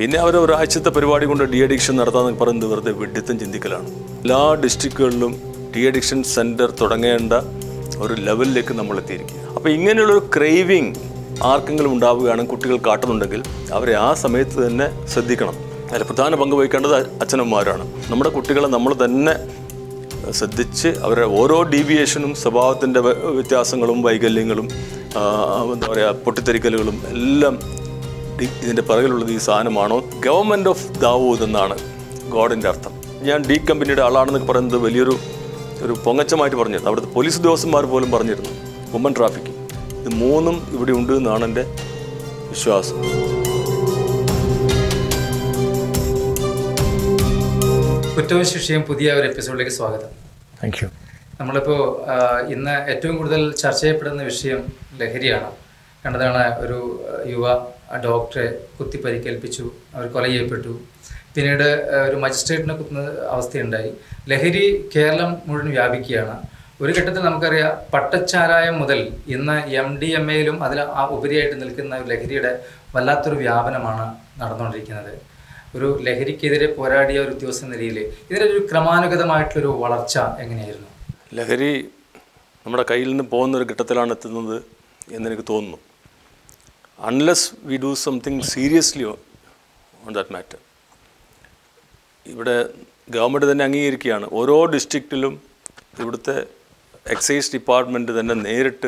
പിന്നെ അവർ ഒരാഴ്ചത്തെ പരിപാടി കൊണ്ട് ഡി അഡിക്ഷൻ നടത്താമെന്ന് പറയുന്നത് വെറുതെ വിഡിത്തം ചിന്തിക്കലാണ് എല്ലാ ഡിസ്ട്രിക്റ്റുകളിലും ഡി അഡിക്ഷൻ സെൻറ്റർ തുടങ്ങേണ്ട ഒരു ലെവലിലേക്ക് നമ്മൾ എത്തിയിരിക്കുക അപ്പോൾ ഇങ്ങനെയുള്ളൊരു ക്രേവിങ് ആർക്കെങ്കിലും ഉണ്ടാവുകയാണെങ്കിൽ കുട്ടികൾ കാട്ടുന്നുണ്ടെങ്കിൽ അവരെ ആ സമയത്ത് തന്നെ ശ്രദ്ധിക്കണം അതിൽ പ്രധാന പങ്ക് വഹിക്കേണ്ടത് അച്ഛനമ്മമാരാണ് നമ്മുടെ കുട്ടികളെ നമ്മൾ തന്നെ ശ്രദ്ധിച്ച് അവരുടെ ഓരോ ഡീവിയേഷനും സ്വഭാവത്തിൻ്റെ വ- വ്യത്യാസങ്ങളും വൈകല്യങ്ങളും ആ, എന്താ പറയുക പൊട്ടിത്തെറിക്കലുകളും എല്ലാം ഡി- ഇതിൻ്റെ പിറകിലുള്ളത് ഈ സാധനമാണോ ഗവൺമെൻറ് ഓഫ് ദാവൂദ് എന്നാണ് ഗോഡിൻ്റെ അർത്ഥം ഞാൻ ഡി കമ്പനിയുടെ ആളാണെന്നൊക്കെ പറയുന്നത് വലിയൊരു ഒരു പൊങ്ങച്ചമായിട്ട് പറഞ്ഞിരുന്നു അവിടുത്തെ പോലീസ് ഉദ്യോഗസ്ഥന്മാർ പോലും പറഞ്ഞിരുന്നു വുമൻ ട്രാഫിക്കിംഗ് ഇത് മൂന്നും ഇവിടെ ഉണ്ട് എന്നാണ് എൻ്റെ വിശ്വാസം കുറ്റവും ശിക്ഷയും പുതിയ ഒരു എപ്പിസോഡിലേക്ക് സ്വാഗതം താങ്ക് യു നമ്മളിപ്പോൾ ആ, ഇന്ന് ഏറ്റവും കൂടുതൽ ചർച്ച ചെയ്യപ്പെടുന്ന വിഷയം ലഹരിയാണ് കണ്ടതാണ് ഒരു ആ, യുവ ഡോക്ടറെ കുത്തി പരിക്കേൽപ്പിച്ചു അവർ കൊല ചെയ്യപ്പെട്ടു പിന്നീട് ആ, ഒരു മജിസ്ട്രേറ്റിനെ കുത്തുന്ന അവസ്ഥയുണ്ടായി ലഹരി കേരളം മുഴുവൻ വ്യാപിക്കുകയാണ് ഒരു ഘട്ടത്തിൽ നമുക്കറിയാം പട്ടച്ചാരായം മുതൽ ഇന്ന് എം ഡി എം എയിലും അതിൽ ആ ഉപരിയായിട്ട് നിൽക്കുന്ന ഒരു ലഹരിയുടെ വല്ലാത്തൊരു വ്യാപനമാണ് നടന്നുകൊണ്ടിരിക്കുന്നത് ഒരു ലഹരിക്കെതിരെ പോരാടിയ ഒരു ഉദ്യോഗസ്ഥ നിലയിൽ ഇതിനൊരു ക്രമാനുഗതമായിട്ടുള്ളൊരു വളർച്ച എങ്ങനെയായിരുന്നു ലഹരി നമ്മുടെ കയ്യിൽ നിന്ന് പോകുന്ന ഒരു ഘട്ടത്തിലാണ് എത്തുന്നത് എന്നെനിക്ക് തോന്നുന്നു unless we do something seriously on that matter ഇവിടെ ഗവൺമെൻറ് തന്നെ അംഗീകരിക്കുകയാണ് ഓരോ ഡിസ്ട്രിക്റ്റിലും ഇവിടുത്തെ എക്സൈസ് ഡിപ്പാർട്ട്മെൻറ്റ് തന്നെ നേരിട്ട്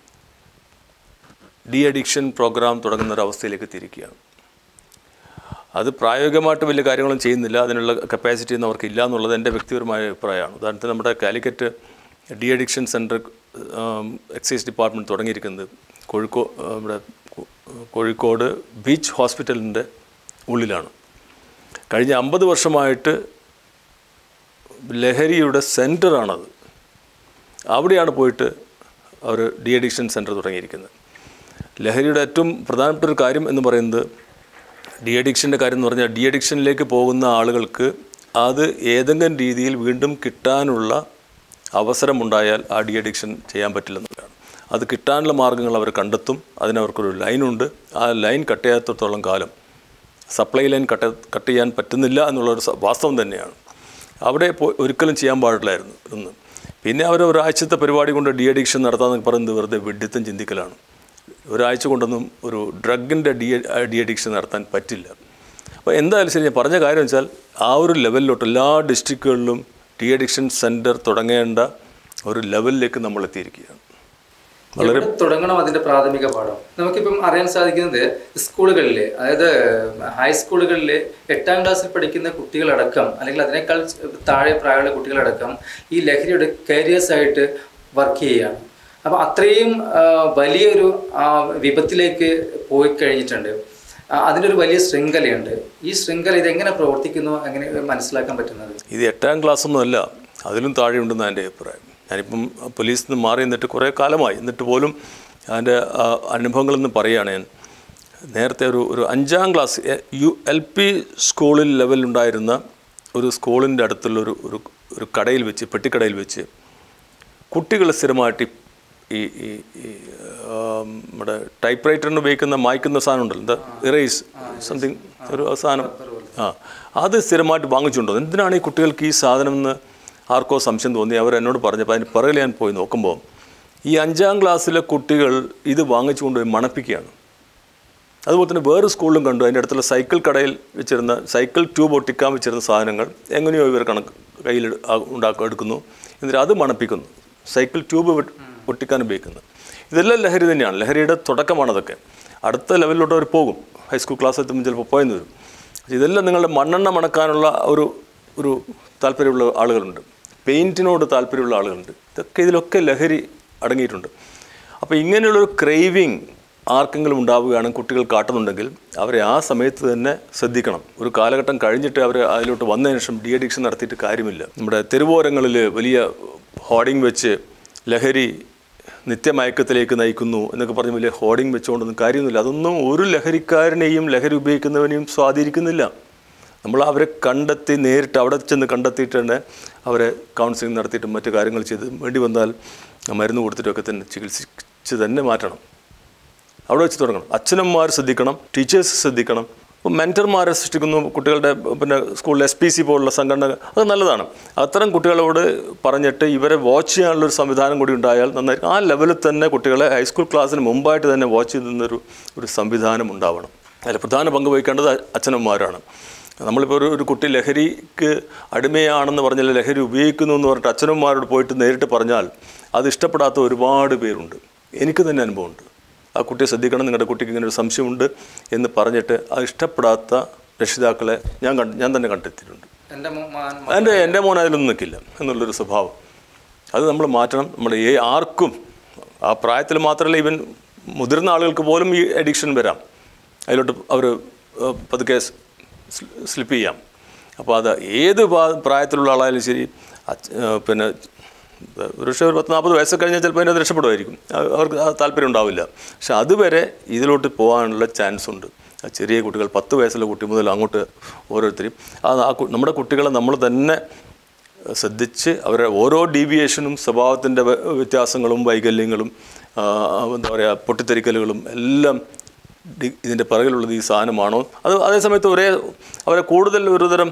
ഡി അഡിക്ഷൻ പ്രോഗ്രാം തുടങ്ങുന്ന ഒരു അവസ്ഥയിലേക്ക് എത്തിയിരിക്കുകയാണ് അത് പ്രായോഗികമായിട്ട് വലിയ കാര്യങ്ങളൊന്നും ചെയ്യുന്നില്ല അതിനുള്ള കപ്പാസിറ്റി ഒന്നും അവർക്ക് ഇല്ല എന്നുള്ളത് എൻ്റെ വ്യക്തിപരമായ അഭിപ്രായമാണ് ഉദാഹരണത്തിന് നമ്മുടെ Calicut de addiction centre excise department തുടങ്ങിയിരിക്കുന്നത് കോഴിക്കോ ആ, ഇവിടെ കോ- കോഴിക്കോട് ബീച്ച് ഹോസ്പിറ്റലിൻ്റെ ഉള്ളിലാണ് കഴിഞ്ഞ അമ്പത് വർഷമായിട്ട് ലഹരിയുടെ സെൻറ്ററാണത് അവിടെയാണ് പോയിട്ട് അവർ ഡി അഡിക്ഷൻ സെൻറ്റർ തുടങ്ങിയിരിക്കുന്നത് ലഹരിയുടെ ഏറ്റവും പ്രധാനപ്പെട്ട ഒരു കാര്യം എന്ന് പറയുന്നത് ഡി അഡിക്ഷൻ്റെ കാര്യം എന്ന് പറഞ്ഞാൽ ഡി അഡിക്ഷനിലേക്ക് പോകുന്ന ആളുകൾക്ക് അത് ഏതെങ്കിലും രീതിയിൽ വീണ്ടും കിട്ടാനുള്ള അവസരമുണ്ടായാൽ ആ ഡി അഡിക്ഷൻ ചെയ്യാൻ പറ്റില്ലെന്നുള്ളതാണ് അത് കിട്ടാനുള്ള മാർഗ്ഗങ്ങൾ അവർ കണ്ടെത്തും അതിനവർക്കൊരു ലൈനുണ്ട് ആ ലൈൻ കട്ട് ചെയ്യാത്തടത്തോളം കാലം സപ്ലൈ ലൈൻ കട്ട് കട്ട് ചെയ്യാൻ പറ്റുന്നില്ല എന്നുള്ളൊരു സ- വാസ്തവം തന്നെയാണ് അവിടെ പോ- ഒരിക്കലും ചെയ്യാൻ പാടില്ലായിരുന്നു ഒന്ന് പിന്നെ അവർ ഒരാഴ്ചത്തെ പരിപാടി കൊണ്ട് ഡി അഡിക്ഷൻ നടത്താമെന്ന് പറയുന്നത് വെറുതെ വിഡിത്തം ചിന്തിക്കലാണ് ഒരാഴ്ച കൊണ്ടൊന്നും ഒരു ഡ്രഗിൻ്റെ ഡി ഡി അഡിക്ഷൻ നടത്താൻ പറ്റില്ല അപ്പോൾ എന്തായാലും ശരി ഞാൻ പറഞ്ഞ കാര്യം വെച്ചാൽ ആ ഒരു ലെവലിലോട്ട് എല്ലാ ഡിസ്ട്രിക്റ്റുകളിലും ഡി അഡിക്ഷൻ സെൻറ്റർ തുടങ്ങേണ്ട ഒരു ലെവലിലേക്ക് നമ്മൾ എത്തിയിരിക്കുകയാണ് എവിടെ തുടങ്ങണം അതിന്റെ പ്രാഥമിക പാഠം നമുക്കിപ്പം അറിയാൻ സാധിക്കുന്നത് സ്കൂളുകളിൽ അതായത് ഹൈസ്കൂളുകളിൽ എട്ടാം ക്ലാസ്സിൽ പഠിക്കുന്ന കുട്ടികളടക്കം അല്ലെങ്കിൽ അതിനേക്കാൾ താഴെ പ്രായമുള്ള കുട്ടികളടക്കം ഈ ലഹരിയുടെ കരിയേഴ്സ് ആയിട്ട് വർക്ക് ചെയ്യുകയാണ് അപ്പോൾ അത്രയും ആ, വലിയൊരു ആ, വിപത്തിലേക്ക് പോയി കഴിഞ്ഞിട്ടുണ്ട് ആ, അതിൻ്റെ ഒരു വലിയ ശൃംഖലയുണ്ട് ഈ ശൃംഖല ഇതെങ്ങനെ പ്രവർത്തിക്കുന്നു എങ്ങനെ മനസ്സിലാക്കാൻ പറ്റുന്നത് ഇത് എട്ടാം ക്ലാസ്സൊന്നുമല്ല അതിലും താഴെയുണ്ടെന്ന് എൻ്റെ അഭിപ്രായം ഞാനിപ്പം പോലീസിൽ നിന്ന് മാറി നിന്നിട്ട് കുറേ കാലമായി എന്നിട്ട് പോലും അതിൻ്റെ അനുഭവങ്ങളിൽ നിന്ന് പറയുകയാണ് ഞാൻ നേരത്തെ ഒരു ഒരു അഞ്ചാം ക്ലാസ് എ- യു എൽ പി സ്കൂളിൽ ലെവലുണ്ടായിരുന്ന ഒരു സ്കൂളിൻ്റെ അടുത്തുള്ള ഒരു ഒരു ഒരു കടയിൽ വെച്ച് പെട്ടിക്കടയിൽ വെച്ച് കുട്ടികൾ സ്ഥിരമായിട്ട് ഈ ഈ ഈ ആം, നമ്മുടെ ടൈപ്പ് റൈറ്ററിന് ഉപയോഗിക്കുന്ന മായ്ക്കുന്ന സാധനം ഉണ്ടല്ലോ എന്താ ഇറേസ് സംതിങ് ഒരു സാധനം ആ അത് സ്ഥിരമായിട്ട് വാങ്ങിച്ചുകൊണ്ടോ എന്തിനാണ് ഈ കുട്ടികൾക്ക് ഈ സാധനം എന്ന് ആർക്കോ സംശയം തോന്നി അവർ എന്നോട് പറഞ്ഞപ്പോൾ അതിന് പിറകിൽ ഞാൻ പോയി നോക്കുമ്പോൾ ഈ അഞ്ചാം ക്ലാസ്സിലെ കുട്ടികൾ ഇത് വാങ്ങിച്ചുകൊണ്ട് പോയി മണപ്പിക്കുകയാണ് അതുപോലെ തന്നെ വേറെ സ്കൂളിലും കണ്ടു അതിൻ്റെ അടുത്തുള്ള സൈക്കിൾ കടയിൽ വെച്ചിരുന്ന സൈക്കിൾ ട്യൂബ് ഒട്ടിക്കാൻ വെച്ചിരുന്ന സാധനങ്ങൾ എങ്ങനെയോ ഇവർ കണക്ക് കയ്യിൽ ഉണ്ടാക്കുക എടുക്കുന്നു എന്നിട്ട് അത് മണപ്പിക്കുന്നു സൈക്കിൾ ട്യൂബ് വെട്ട്- ഒട്ടിക്കാൻ ഉപയോഗിക്കുന്നു ഇതെല്ലാം ലഹരി തന്നെയാണ് ലഹരിയുടെ തുടക്കമാണ് അതൊക്കെ അടുത്ത ലെവലിലോട്ട് അവർ പോകും ഹൈസ്കൂൾ ക്ലാസ് എത്തുമ്പോൾ ചിലപ്പോൾ പോയെന്ന് വരും ഇതെല്ലാം നിങ്ങളുടെ മണ്ണെണ്ണ മണക്കാനുള്ള ഒരു ഒരു താല്പര്യമുള്ള ആളുകളുണ്ട് പെയിൻറ്റിനോട് താല്പര്യമുള്ള ആളുകളുണ്ട് ഇതൊക്കെ ഇതിലൊക്കെ ലഹരി അടങ്ങിയിട്ടുണ്ട് അപ്പോൾ ഇങ്ങനെയുള്ളൊരു ക്രേവിങ് ആർക്കെങ്കിലും ഉണ്ടാവുകയാണെങ്കിൽ കുട്ടികൾ കാട്ടുന്നുണ്ടെങ്കിൽ അവരെ ആ സമയത്ത് തന്നെ ശ്രദ്ധിക്കണം ഒരു കാലഘട്ടം കഴിഞ്ഞിട്ട് അവർ അതിലോട്ട് വന്നതിന് ശേഷം ഡി അഡിക്ഷൻ നടത്തിയിട്ട് കാര്യമില്ല നമ്മുടെ തെരുവോരങ്ങളിൽ വലിയ ഹോർഡിംഗ് വെച്ച് ലഹരി നിത്യമയക്കത്തിലേക്ക് നയിക്കുന്നു എന്നൊക്കെ പറഞ്ഞ് വലിയ ഹോർഡിംഗ് വെച്ചുകൊണ്ടൊന്നും കാര്യമൊന്നുമില്ല അതൊന്നും ഒരു ലഹരിക്കാരനെയും ലഹരി ഉപയോഗിക്കുന്നവനെയും സ്വാധീനിക്കുന്നില്ല നമ്മൾ അവരെ കണ്ടെത്തി നേരിട്ട് അവിടെ ചെന്ന് കണ്ടെത്തിയിട്ട് തന്നെ അവരെ കൗൺസിലിംഗ് നടത്തിയിട്ടും മറ്റു കാര്യങ്ങൾ ചെയ്ത് വേണ്ടി വന്നാൽ മരുന്ന് കൊടുത്തിട്ടൊക്കെ തന്നെ ചികിത്സിച്ച് തന്നെ മാറ്റണം അവിടെ വെച്ച് തുടങ്ങണം അച്ഛനമ്മമാർ ശ്രദ്ധിക്കണം ടീച്ചേഴ്സ് ശ്രദ്ധിക്കണം മെൻറ്റർമാരെ സൃഷ്ടിക്കുന്നു കുട്ടികളുടെ പിന്നെ സ്കൂളിൽ എസ് പി സി പോലുള്ള സംഘടന അത് നല്ലതാണ് അത്തരം കുട്ടികളോട് പറഞ്ഞിട്ട് ഇവരെ വാച്ച് ചെയ്യാനുള്ളൊരു സംവിധാനം കൂടി ഉണ്ടായാൽ നന്നായിരിക്കും ആ ലെവലിൽ തന്നെ കുട്ടികളെ ഹൈസ്കൂൾ ക്ലാസ്സിന് മുമ്പായിട്ട് തന്നെ വാച്ച് ചെയ്യുന്നൊരു ഒരു സംവിധാനം ഉണ്ടാവണം അതിൽ പ്രധാന പങ്ക് വഹിക്കേണ്ടത് അച്ഛനമ്മമാരാണ് നമ്മളിപ്പോൾ ഒരു ഒരു കുട്ടി ലഹരിക്ക് അടിമയാണെന്ന് പറഞ്ഞാൽ ലഹരി ഉപയോഗിക്കുന്നു എന്ന് പറഞ്ഞിട്ട് അച്ഛനമ്മമാരോട് പോയിട്ട് നേരിട്ട് പറഞ്ഞാൽ അത് ഇഷ്ടപ്പെടാത്ത ഒരുപാട് പേരുണ്ട് എനിക്ക് തന്നെ അനുഭവമുണ്ട് ആ കുട്ടിയെ ശ്രദ്ധിക്കണം നിങ്ങളുടെ കുട്ടിക്ക് ഇങ്ങനെ ഒരു സംശയമുണ്ട് എന്ന് പറഞ്ഞിട്ട് അത് ഇഷ്ടപ്പെടാത്ത രക്ഷിതാക്കളെ ഞാൻ കണ്ട് ഞാൻ തന്നെ കണ്ടെത്തിയിട്ടുണ്ട് എൻ്റെ മോ- മാൻ- എൻ്റെ എൻ്റെ മോൻ അതിലൊന്നും നിൽക്കില്ല എന്നുള്ളൊരു സ്വഭാവം അത് നമ്മൾ മാറ്റണം നമ്മൾ ഏ ആർക്കും ആ പ്രായത്തിൽ മാത്രമല്ല ഈവൻ മുതിർന്ന ആളുകൾക്ക് പോലും ഈ അഡിക്ഷൻ വരാം അതിലോട്ട് അവർ പതുക്കെ സ്ലിപ്പ് ചെയ്യാം അപ്പോൾ അത് ഏത് പ്രാ- പ്രായത്തിലുള്ള ആളായാലും ശരി അച്ഛ- ആ, പിന്നെ ഒരു പക്ഷേ ഒരു പത്ത് നാൽപ്പത് വയസ്സൊക്കെ കഴിഞ്ഞാൽ ചിലപ്പോൾ അതിനകത്ത് രക്ഷപ്പെടുമായിരിക്കും അ- അവർക്ക് ആ താല്പര്യം ഉണ്ടാവില്ല പക്ഷെ അതുവരെ ഇതിലോട്ട് പോകാനുള്ള ചാൻസ് ഉണ്ട് ആ ചെറിയ കുട്ടികൾ പത്ത് വയസ്സുള്ള കുട്ടി മുതൽ അങ്ങോട്ട് ഓരോരുത്തരും ആ ആ കു- നമ്മുടെ കുട്ടികളെ നമ്മൾ തന്നെ ശ്രദ്ധിച്ച് അവരുടെ ഓരോ ഡീവിയേഷനും സ്വഭാവത്തിൻ്റെ വ- വ്യത്യാസങ്ങളും വൈകല്യങ്ങളും ആ, എന്താ പറയുക പൊട്ടിത്തെറിക്കലുകളും എല്ലാം ഡി- ഇതിൻ്റെ പിറകിലുള്ളത് ഈ സാധനമാണോ അത് അതേസമയത്ത് ഒരേ അവരെ കൂടുതൽ ഒരുതരം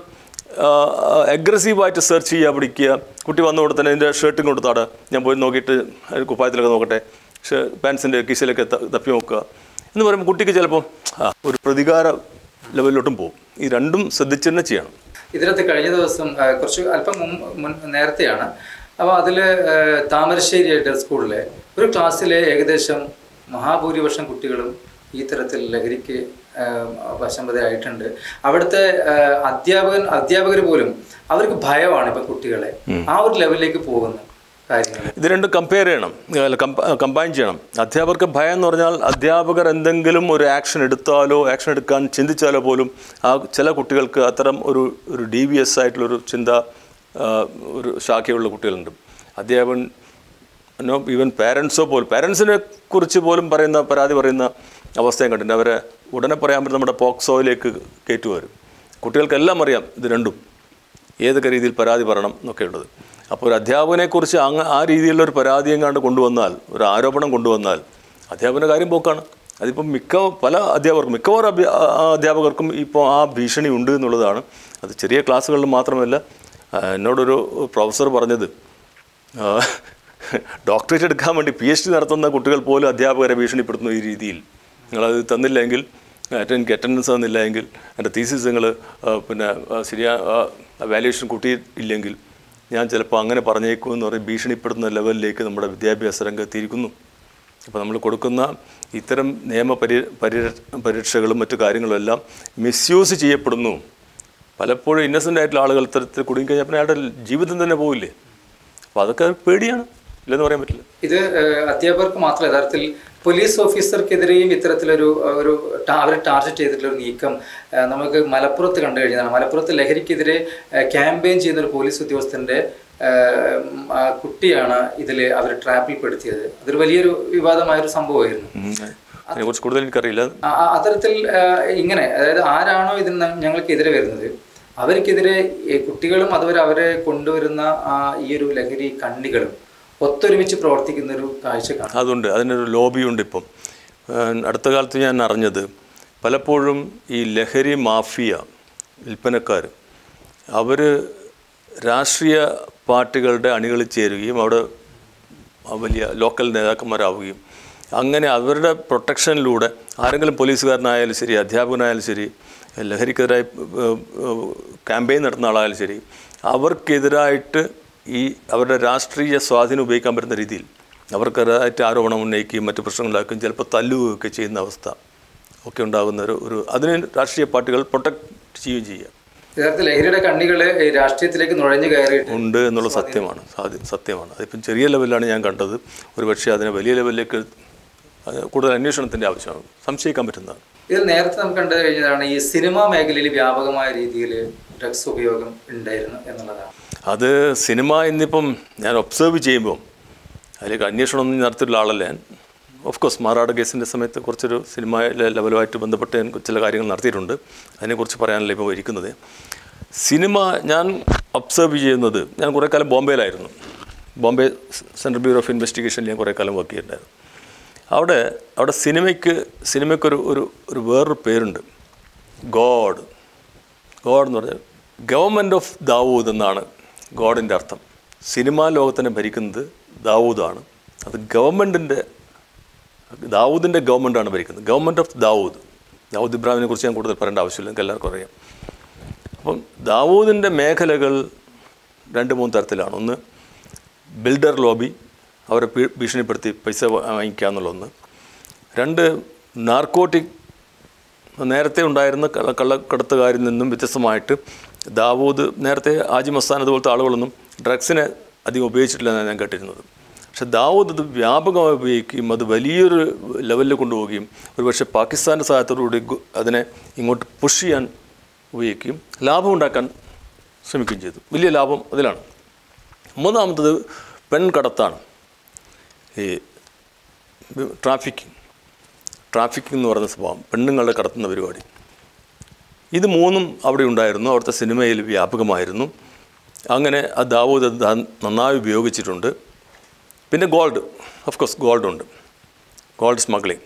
അഗ്രസീവായിട്ട് സെർച്ച് ചെയ്യുക പിടിക്കുക കുട്ടി വന്ന ഉടനെ തന്നെ എൻ്റെ ഷർട്ടും കൊടുത്താട് ഞാൻ പോയി നോക്കിയിട്ട് അതിൽ കുപ്പായത്തിലൊക്കെ നോക്കട്ടെ ഷേ പാൻസിൻ്റെ കീശയിലൊക്കെ ത- തപ്പി നോക്കുക എന്ന് പറയുമ്പോൾ കുട്ടിക്ക് ചിലപ്പോൾ ആ ഒരു പ്രതികാര ലെവലിലോട്ടും പോകും ഈ രണ്ടും ശ്രദ്ധിച്ച് തന്നെ ചെയ്യണം ഇതിനകത്ത് കഴിഞ്ഞ ദിവസം ആ, കുറച്ച് അല്പം മുൻ- മുൻ നേരത്തെയാണ് അപ്പോൾ അതിൽ താമരശ്ശേരി ഹൈഡൽ സ്കൂളിലെ ഒരു ക്ലാസ്സിലെ ഏകദേശം മഹാഭൂരിപക്ഷം കുട്ടികളും ഈ തരത്തിൽ ലഹരിക്ക് ആ, വശംവദയായിട്ടുണ്ട് അവിടുത്തെ ആ, അധ്യാപകൻ അധ്യാപകർ പോലും അവർക്ക് ഭയമാണ് ഇപ്പം കുട്ടികളെ ആ ഒരു ലെവലിലേക്ക് പോകുന്ന കാര്യങ്ങൾ ഇത് രണ്ടും കമ്പയർ ചെയ്യണം അല്ല കമ്പൈൻ ചെയ്യണം അധ്യാപകർക്ക് ഭയം എന്ന് പറഞ്ഞാൽ അധ്യാപകർ എന്തെങ്കിലും ഒരു ആക്ഷൻ എടുത്താലോ ആക്ഷൻ എടുക്കാൻ ചിന്തിച്ചാലോ പോലും ആ ചില കുട്ടികൾക്ക് അത്തരം ഒരു ഒരു ഡി വി എസ് ആയിട്ടുള്ളൊരു ചിന്ത ആ, ഒരു ശാഖയുള്ള കുട്ടികളുണ്ട് അധ്യാപകൻ നോ ഈവൻ പാരൻസോ പോലും പാരൻസിനെ കുറിച്ച് പോലും പറയുന്ന പരാതി പറയുന്ന അവസ്ഥയും കണ്ടിട്ടുണ്ട് അവരെ ഉടനെ പറയാൻ പറ്റും നമ്മുടെ പോക്സോയിലേക്ക് കയറ്റി വരും കുട്ടികൾക്കെല്ലാം അറിയാം ഇത് രണ്ടും ഏതൊക്കെ രീതിയിൽ പരാതി പറയണം എന്നൊക്കെ ഉള്ളത് അപ്പോൾ ഒരു അധ്യാപകനെക്കുറിച്ച് അങ്ങ് ആ രീതിയിലുള്ള ഒരു പരാതി എങ്ങാണ്ട് കൊണ്ടുവന്നാൽ ഒരു ആരോപണം കൊണ്ടുവന്നാൽ അധ്യാപകൻ്റെ കാര്യം പോക്കാണ് അതിപ്പം മിക്ക പല അധ്യാപകർക്കും മിക്കവാറും അഭ്യ- ആ- ആ അധ്യാപകർക്കും ഇപ്പോൾ ആ ഭീഷണി ഉണ്ട് എന്നുള്ളതാണ് അത് ചെറിയ ക്ലാസ്സുകളിൽ മാത്രമല്ല ആ, എന്നോടൊരു പ്രൊഫസർ പറഞ്ഞത് ആ, ഡോക്ടറേറ്റ് എടുക്കാൻ വേണ്ടി പി എച്ച് ഡി നടത്തുന്ന കുട്ടികൾ പോലും അധ്യാപകരെ ഭീഷണിപ്പെടുത്തുന്ന ഈ രീതിയിൽ നിങ്ങളത് തന്നില്ലെങ്കിൽ അറ്റ- എനിക്ക് അറ്റൻഡൻസ് തന്നില്ല എങ്കിൽ എൻ്റെ തീസിസ് നിങ്ങൾ പിന്നെ ആ, ശരിയാ വാല്യുവേഷൻ കൂട്ടിയില്ലെങ്കിൽ ഞാൻ ചിലപ്പോൾ അങ്ങനെ പറഞ്ഞേക്കും എന്ന് പറയും ഭീഷണിപ്പെടുത്തുന്ന ലെവലിലേക്ക് നമ്മുടെ വിദ്യാഭ്യാസ രംഗം എത്തിയിരിക്കുന്നു അപ്പോൾ നമ്മൾ കൊടുക്കുന്ന ഇത്തരം നിയമ പരി പരി പരീക്ഷകളും മറ്റു കാര്യങ്ങളും എല്ലാം മിസ്യൂസ് ചെയ്യപ്പെടുന്നു പലപ്പോഴും ഇന്നസെൻ്റ് ആയിട്ടുള്ള ആളുകൾ ഇത്തരത്തിൽ കുടുങ്ങിക്കഴിഞ്ഞാൽ പിന്നെ അയാളുടെ ജീവിതം തന്നെ പോവില്ലേ അപ്പോൾ അതൊക്കെ പേടിയാണ് ഇല്ലെന്ന് പറയാൻ പറ്റില്ല ഇത് ഏഹ്, അധ്യാപകർക്ക് മാത്രമല്ല യഥാർത്ഥത്തിൽ പോലീസ് ഓഫീസർക്കെതിരെയും ഇത്തരത്തിലൊരു ഏഹ്, ഒരു ടാ- അവരെ ടാർഗറ്റ് ചെയ്തിട്ടുള്ള ഒരു നീക്കം ഏഹ്, നമുക്ക് മലപ്പുറത്ത് കണ്ടു കഴിഞ്ഞതാണ് മലപ്പുറത്ത് ലഹരിക്കെതിരെ ക്യാമ്പയിൻ ചെയ്യുന്ന ഒരു പോലീസ് ഉദ്യോഗസ്ഥന്റെ ഏഹ്, ഉം, ആ കുട്ടിയാണ് ഇതിൽ അവർ ട്രാപ്പിൽ പെടുത്തിയത് അതൊരു വലിയൊരു വിവാദമായൊരു സംഭവമായിരുന്നു ഉം. അതിനെക്കുറിച്ച് കൂടുതൽ എനിക്കറിയില്ല ആ- ആ- അത്തരത്തിൽ ആ, ഇങ്ങനെ അതായത് ആരാണോ ഇതിന് ന- ഞങ്ങൾക്കെതിരെ വരുന്നത് അവർക്കെതിരെ ഈ കുട്ടികളും അതുവരെ അവരെ കൊണ്ടുവരുന്ന ആ ഈ ഒരു ലഹരി കണ്ണികളും ഒത്തൊരുമിച്ച് പ്രവർത്തിക്കുന്ന ഒരു കാഴ്ച കാണാം അതുണ്ട് അതിനൊരു ലോബിയുണ്ട് ഇപ്പം ഏഹ് അടുത്ത കാലത്ത് ഞാൻ അറിഞ്ഞത് പലപ്പോഴും ഈ ലഹരി മാഫിയ വിൽപ്പനക്കാർ അവർ രാഷ്ട്രീയ പാർട്ടികളുടെ അണികളിൽ ചേരുകയും അവിടെ ആ വലിയ ലോക്കൽ നേതാക്കന്മാരാവുകയും അങ്ങനെ അവരുടെ പ്രൊട്ടക്ഷനിലൂടെ ആരെങ്കിലും പോലീസുകാരനായാലും ശരി അധ്യാപകനായാലും ശരി ലഹരിക്കെതിരായി ക്യാമ്പയിൻ നടത്തുന്ന ആളായാലും ശരി അവർക്കെതിരായിട്ട് ഈ അവരുടെ രാഷ്ട്രീയ സ്വാധീനം ഉപയോഗിക്കാൻ പറ്റുന്ന രീതിയിൽ അവർക്കെതിരായിട്ട് ആരോപണം ഉന്നയിക്കുകയും മറ്റു പ്രശ്നങ്ങളുണ്ടാക്കുകയും ചിലപ്പോൾ തല്ലുകയൊക്കെ ചെയ്യുന്ന അവസ്ഥ ഒക്കെ ഉണ്ടാകുന്ന ഒരു ഒരു അതിന് രാഷ്ട്രീയ പാർട്ടികൾ പ്രൊട്ടക്റ്റ് ചെയ്യുകയും ചെയ്യുക യഥാർത്ഥത്തിൽ ലഹരിയുടെ കണ്ണികൾ ഈ രാഷ്ട്രീയത്തിലേക്ക് നുഴഞ്ഞു കയറിയിട്ട് ഉണ്ട് എന്നുള്ള സത്യമാണ് സാധ്യ സത്യമാണ് അതിപ്പം ചെറിയ ലെവലിലാണ് ഞാൻ കണ്ടത് ഒരു പക്ഷേ അതിനെ വലിയ ലെവലിലേക്ക് അത് കൂടുതൽ അന്വേഷണത്തിൻ്റെ ആവശ്യമാണ് സംശയിക്കാൻ പറ്റുന്നതാണ് ഇതിൽ നേരത്തെ നമുക്ക് കണ്ടു കഴിഞ്ഞതാണ് ഈ സിനിമാ മേഖലയിൽ വ്യാപകമായ രീതിയിൽ ഡ്രഗ്സ് ഉപയോഗം ഉണ്ടായിരുന്നു എന്നുള്ളതാണ് അത് സിനിമ ഇന്നിപ്പം ഞാൻ ഒബ്സർവ് ചെയ്യുമ്പോൾ അതിലേക്ക് അന്വേഷണമൊന്നും നടത്തിയിട്ടുള്ള ആളല്ല ഞാൻ ഓഫ് കോഴ്സ് മാറാട് കേസിൻ്റെ സമയത്ത് കുറച്ചൊരു സിനിമ ലെവലുമായിട്ട് ബന്ധപ്പെട്ട് ഞാൻ ചില കാര്യങ്ങൾ നടത്തിയിട്ടുണ്ട് അതിനെക്കുറിച്ച് പറയാനല്ല ഇപ്പോൾ ഇരിക്കുന്നത് സിനിമ ഞാൻ ഒബ്സർവ് ചെയ്യുന്നത് ഞാൻ കുറേ കാലം ബോംബെയിലായിരുന്നു ബോംബെ സെൻട്രൽ ബ്യൂറോ ഓഫ് ഇൻവെസ്റ്റിഗേഷനിൽ ഞാൻ കുറേ കാലം വർക്ക് ചെയ്തിട്ടുണ്ടായിരുന്നു അവിടെ അവിടെ സിനിമയ്ക്ക് സിനിമയ്ക്കൊരു ഒരു ഒരു വേറൊരു പേരുണ്ട് ഗോഡ് ഗോഡ് എന്ന് പറഞ്ഞാൽ ഗവൺമെൻറ് ഓഫ് ദാവൂദ് എന്നാണ് ഗോഡിൻ്റെ അർത്ഥം സിനിമാ ലോകത്തിനെ ഭരിക്കുന്നത് ദാവൂദാണ് അത് ഗവൺമെൻറ്റിൻ്റെ ദാവൂദിൻ്റെ ഗവൺമെൻറ്റാണ് ഭരിക്കുന്നത് ഗവൺമെൻറ് ഓഫ് ദാവൂദ് ദാവൂദ് ഇബ്രാഹിമിനെ കുറിച്ച് ഞാൻ കൂടുതൽ പറയേണ്ട ആവശ്യമില്ല നിങ്ങൾക്ക് എല്ലാവർക്കും അറിയാം അപ്പം ദാവൂദിൻ്റെ മേഖലകൾ രണ്ട് മൂന്ന് തരത്തിലാണ് ഒന്ന് ബിൽഡർ ലോബി അവരെ ഭീ- ഭീഷണിപ്പെടുത്തി പൈസ വാങ്ങിക്കുക എന്നുള്ള ഒന്ന് രണ്ട് നാർക്കോട്ടിക് നേരത്തെ ഉണ്ടായിരുന്ന കള്ള കള്ളക്കടത്തുകാരിൽ നിന്നും വ്യത്യസ്തമായിട്ട് ദാവൂദ് നേരത്തെ ആജി മസ്താൻ അതുപോലത്തെ ആളുകളൊന്നും ഡ്രഗ്സിനെ അധികം ഉപയോഗിച്ചിട്ടില്ലെന്നാണ് ഞാൻ കേട്ടിരുന്നത് പക്ഷെ ദാവൂദ് അത് വ്യാപകമായി ഉപയോഗിക്കുകയും അത് വലിയൊരു ലെവലിൽ കൊണ്ടുപോവുകയും ഒരുപക്ഷെ പാകിസ്ഥാൻ്റെ സഹായത്തോടുകൂടി ഗു- അതിനെ ഇങ്ങോട്ട് പുഷ് ചെയ്യാൻ ഉപയോഗിക്കുകയും ലാഭം ഉണ്ടാക്കാൻ ശ്രമിക്കുകയും ചെയ്തു വലിയ ലാഭം അതിലാണ് മൂന്നാമത്തത് പെൺകടത്താണ് ഈ ട്രാഫിക്കിംഗ് ട്രാഫിക്കിംഗ് എന്ന് പറയുന്ന സ്വഭാവം പെണ്ണുങ്ങളെ കടത്തുന്ന പരിപാടി ഇത് മൂന്നും അവിടെ ഉണ്ടായിരുന്നു അവിടുത്തെ സിനിമയിൽ വ്യാപകമായിരുന്നു അങ്ങനെ ആ ദാവൂദ് അത് ന- നന്നായി ഉപയോഗിച്ചിട്ടുണ്ട് പിന്നെ ഗോൾഡ് ഓഫ് കോഴ്സ് ഗോൾഡ് ഉണ്ട് ഗോൾഡ് സ്മഗ്ലിംഗ്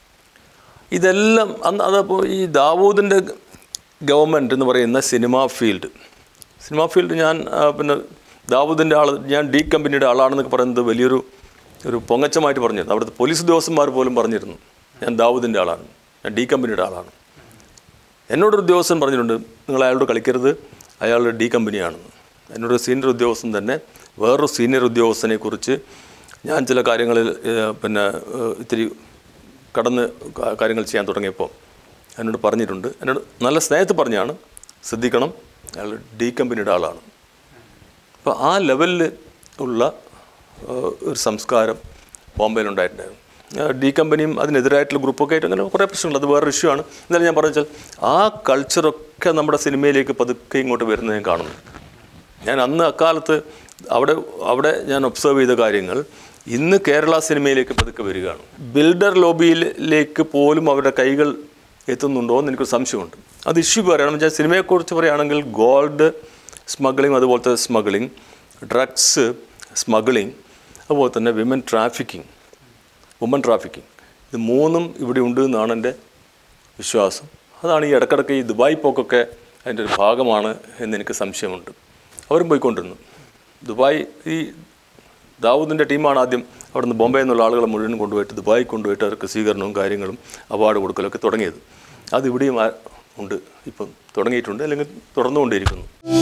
ഇതെല്ലാം അന്ന് അതപ്പോൾ ഈ ദാവൂദിൻ്റെ ഗവൺമെൻറ് എന്ന് പറയുന്ന സിനിമാ ഫീൽഡ് സിനിമാ ഫീൽഡ് ഞാൻ ആ, പിന്നെ ദാവൂദിൻ്റെ ആൾ ഞാൻ ഡി കമ്പനിയുടെ ആളാണെന്നൊക്കെ പറയുന്നത് വലിയൊരു ഒരു പൊങ്ങച്ചമായിട്ട് പറഞ്ഞിരുന്നു അവിടുത്തെ പോലീസ് ഉദ്യോഗസ്ഥന്മാർ പോലും പറഞ്ഞിരുന്നു ഞാൻ ദാവൂദിൻ്റെ ആളാണ് ഞാൻ ഡി കമ്പനിയുടെ ആളാണ് എന്നോടൊരു ഉദ്യോഗസ്ഥൻ പറഞ്ഞിട്ടുണ്ട് നിങ്ങൾ അയാളോട് കളിക്കരുത് അയാളുടെ ഡി കമ്പനിയാണെന്ന് എന്നോട് സീനിയർ ഉദ്യോഗസ്ഥൻ തന്നെ വേറൊരു സീനിയർ ഉദ്യോഗസ്ഥനെ കുറിച്ച് ഞാൻ ചില കാര്യങ്ങളിൽ ഏഹ്, പിന്നെ ഏഹ്, ഇത്തിരി കടന്ന് കാ- കാര്യങ്ങൾ ചെയ്യാൻ തുടങ്ങിയപ്പോൾ എന്നോട് പറഞ്ഞിട്ടുണ്ട് എന്നോട് നല്ല സ്നേഹത്തിൽ പറഞ്ഞാണ് ശ്രദ്ധിക്കണം അയാൾ ഡി കമ്പനിയുടെ ആളാണ് അപ്പോൾ ആ ലെവലിൽ ഉള്ള ഏഹ്, ഒരു സംസ്കാരം ബോംബെയിലുണ്ടായിട്ടുണ്ടായിരുന്നു ആ, ഡി കമ്പനിയും അതിനെതിരായിട്ടുള്ള ഗ്രൂപ്പൊക്കെ ആയിട്ട് അങ്ങനെ കുറേ പ്രശ്നങ്ങൾ അത് വേറൊരു ഇഷ്യൂ ആണ് എന്നാലും ഞാൻ പറഞ്ഞു വെച്ചാൽ ആ കൾച്ചറൊക്കെ നമ്മുടെ സിനിമയിലേക്ക് പതുക്കെ ഇങ്ങോട്ട് വരുന്നത് ഞാൻ കാണുന്നു ഞാൻ അന്ന് അക്കാലത്ത് അവിടെ അവിടെ ഞാൻ ഒബ്സർവ് ചെയ്ത കാര്യങ്ങൾ ഇന്ന് കേരള സിനിമയിലേക്ക് പതുക്കെ വരികയാണ് ബിൽഡർ ലോബിയിലേക്ക് പോലും അവരുടെ കൈകൾ എത്തുന്നുണ്ടോ എന്ന് എനിക്കൊരു സംശയമുണ്ട് അത് ഇഷ്യൂ പറയണം വെച്ചാൽ സിനിമയെക്കുറിച്ച് പറയുകയാണെങ്കിൽ ഗോൾഡ് സ്മഗ്ലിംഗ് അതുപോലത്തെ സ്മഗ്ലിംഗ് ഡ്രഗ്സ് സ്മഗ്ലിംഗ് അതുപോലെ തന്നെ വിമൻ ട്രാഫിക്കിംഗ് വുമൻ ട്രാഫിക്കിംഗ് ഇത് മൂന്നും ഇവിടെ ഉണ്ട് എന്നാണ് എൻ്റെ വിശ്വാസം അതാണ് ഈ ഇടക്കിടക്ക് ഈ ദുബായ് പോക്കൊക്കെ അതിൻ്റെ ഒരു ഭാഗമാണ് എന്ന് എനിക്ക് സംശയമുണ്ട് അവരും പോയിക്കൊണ്ടിരുന്നു ദുബായ് ഈ ദാവൂദിൻ്റെ ടീമാണ് ആദ്യം അവിടുന്ന് ബോംബെ എന്നുള്ള ആളുകളെ മുഴുവൻ കൊണ്ടുപോയിട്ട് ദുബായ് കൊണ്ടുപോയിട്ട് അവർക്ക് സ്വീകരണവും കാര്യങ്ങളും അവാർഡ് കൊടുക്കലൊക്കെ തുടങ്ങിയത് അത് ഇവിടെയും ആ- ഉണ്ട് ഇപ്പം തുടങ്ങിയിട്ടുണ്ട് അല്ലെങ്കിൽ തുടർന്നുകൊണ്ടിരിക്കുന്നു